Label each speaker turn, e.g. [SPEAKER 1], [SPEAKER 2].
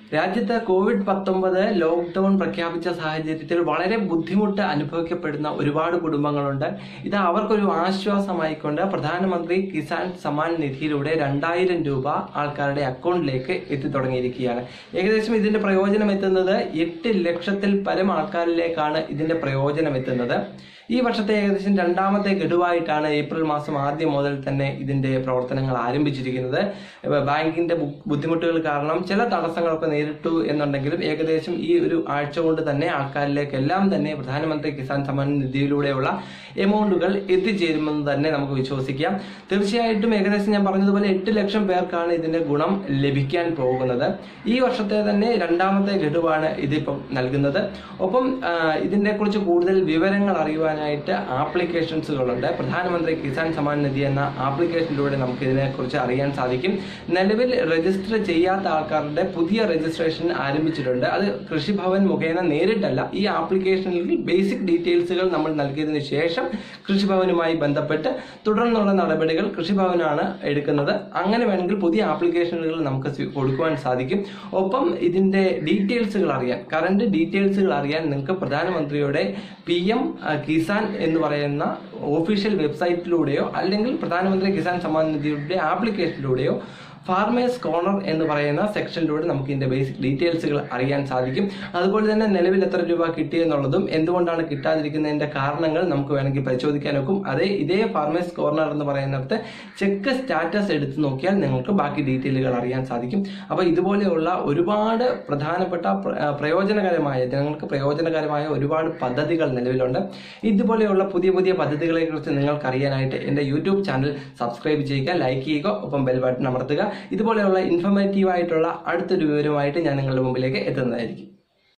[SPEAKER 1] രാജ്യത്ത് കോവിഡ് പത്തൊമ്പത് ലോക്ക്ഡൌൺ പ്രഖ്യാപിച്ച സാഹചര്യത്തിൽ വളരെ ബുദ്ധിമുട്ട് അനുഭവിക്കപ്പെടുന്ന ഒരുപാട് കുടുംബങ്ങളുണ്ട് ഇത് അവർക്കൊരു ആശ്വാസമായിക്കൊണ്ട് പ്രധാനമന്ത്രി കിസാൻ സമ്മാൻ നിധിയിലൂടെ രണ്ടായിരം രൂപ ആൾക്കാരുടെ അക്കൗണ്ടിലേക്ക് എത്തിത്തുടങ്ങിയിരിക്കുകയാണ് ഏകദേശം ഇതിന്റെ പ്രയോജനം എത്തുന്നത് എട്ട് ലക്ഷത്തിൽ പരം ആൾക്കാരിലേക്കാണ് ഇതിന്റെ പ്രയോജനം എത്തുന്നത് ഈ വർഷത്തെ ഏകദേശം രണ്ടാമത്തെ ഗഡുവായിട്ടാണ് ഏപ്രിൽ മാസം ആദ്യം മുതൽ തന്നെ ഇതിന്റെ പ്രവർത്തനങ്ങൾ ആരംഭിച്ചിരിക്കുന്നത് ഇപ്പൊ ബാങ്കിന്റെ ബു- ബുദ്ധിമുട്ടുകൾ കാരണം ചില തടസ്സങ്ങളൊക്കെ നേരിട്ടു എന്നുണ്ടെങ്കിലും ഏകദേശം ഈ ഒരു ആഴ്ച കൊണ്ട് തന്നെ ആൾക്കാരിലേക്ക് എല്ലാം തന്നെ പ്രധാനമന്ത്രി കിസാൻ സമ്മാൻ നിധിയിലൂടെയുള്ള എമൗണ്ടുകൾ എത്തിച്ചേരുമെന്ന് തന്നെ നമുക്ക് വിശ്വസിക്കാം തീർച്ചയായിട്ടും ഏകദേശം ഞാൻ പറഞ്ഞതുപോലെ എട്ട് ലക്ഷം പേർക്കാണ് ഇതിന്റെ ഗുണം ലഭിക്കാൻ പോകുന്നത് ഈ വർഷത്തെ തന്നെ രണ്ടാമത്തെ ഗഡുവാണ് ഇതിപ്പം നൽകുന്നത് ഒപ്പം ആ, ഇതിനെ കുറിച്ച് കൂടുതൽ വിവരങ്ങൾ അറിയുവാനായിട്ട് ആപ്ലിക്കേഷൻസുകളുണ്ട് പ്രധാനമന്ത്രി കിസാൻ സമ്മാൻ നിധി എന്ന ആപ്ലിക്കേഷനിലൂടെ നമുക്ക് ഇതിനെക്കുറിച്ച് അറിയാൻ സാധിക്കും നിലവിൽ രജിസ്റ്റർ ചെയ്യാത്ത ആൾക്കാരുടെ പുതിയ രജിസ്ട്രേഷൻ ആരംഭിച്ചിട്ടുണ്ട് അത് കൃഷിഭവൻ മുഖേന നേരിട്ടല്ല ഈ ആപ്ലിക്കേഷനിൽ ബേസിക് ഡീറ്റെയിൽസുകൾ നമ്മൾ നൽകിയതിനു ശേഷം കൃഷിഭവനുമായി ബന്ധപ്പെട്ട് തുടർന്നുള്ള നടപടികൾ കൃഷിഭവനാണ് എടുക്കുന്നത് അങ്ങനെ വേണമെങ്കിൽ പുതിയ ആപ്ലിക്കേഷനുകൾ നമുക്ക് സ്വീ- കൊടുക്കുവാൻ സാധിക്കും ഒപ്പം ഇതിന്റെ ഡീറ്റെയിൽസുകൾ അറിയാൻ കറണ്ട് ഡീറ്റെയിൽസുകൾ അറിയാൻ നിങ്ങൾക്ക് പ്രധാനമന്ത്രിയുടെ പി എം കിസാൻ എന്ന് പറയുന്ന ഒഫീഷ്യൽ വെബ്സൈറ്റിലൂടെയോ അല്ലെങ്കിൽ പ്രധാനമന്ത്രി കിസാൻ സമ്മാൻ നിധിയുടെ ആപ്ലിക്കേഷനിലൂടെയോ ഫാർമേഴ്സ് കോർണർ എന്ന് പറയുന്ന സെക്ഷനിലൂടെ നമുക്ക് ഇതിന്റെ ബേസിക് ഡീറ്റെയിൽസുകൾ അറിയാൻ സാധിക്കും അതുപോലെ തന്നെ നിലവിൽ എത്ര രൂപ കിട്ടിയെന്നുള്ളതും എന്തുകൊണ്ടാണ് കിട്ടാതിരിക്കുന്നതിന്റെ കാരണങ്ങൾ നമുക്ക് വേണമെങ്കിൽ പരിശോധിക്കാൻ ഒക്കും അതേ ഇതേ ഫാർമേഴ്സ് കോർണർ എന്ന് പറയുന്നിടത്ത് ചെക്ക് സ്റ്റാറ്റസ് എടുത്ത് നോക്കിയാൽ നിങ്ങൾക്ക് ബാക്കി ഡീറ്റെയിലുകൾ അറിയാൻ സാധിക്കും അപ്പോൾ ഇതുപോലെയുള്ള ഒരുപാട് പ്രധാനപ്പെട്ട പ്ര- ആ, പ്രയോജനകരമായ ജനങ്ങൾക്ക് പ്രയോജനകരമായ ഒരുപാട് പദ്ധതികൾ നിലവിലുണ്ട് ഇതുപോലെയുള്ള പുതിയ പുതിയ പദ്ധതികളെ കുറിച്ച് നിങ്ങൾക്ക് അറിയാനായിട്ട് എൻ്റെ യൂട്യൂബ് ചാനൽ സബ്സ്ക്രൈബ് ചെയ്യുക ലൈക്ക് ചെയ്യുക ഒപ്പം ബെൽ ബട്ടൺ അമർത്തുക ഇതുപോലെയുള്ള ഇൻഫർമേറ്റീവ് ആയിട്ടുള്ള അടുത്തൊരു വിവരമായിട്ട് ഞാൻ നിങ്ങളുടെ മുമ്പിലേക്ക് എത്തുന്നതായിരിക്കും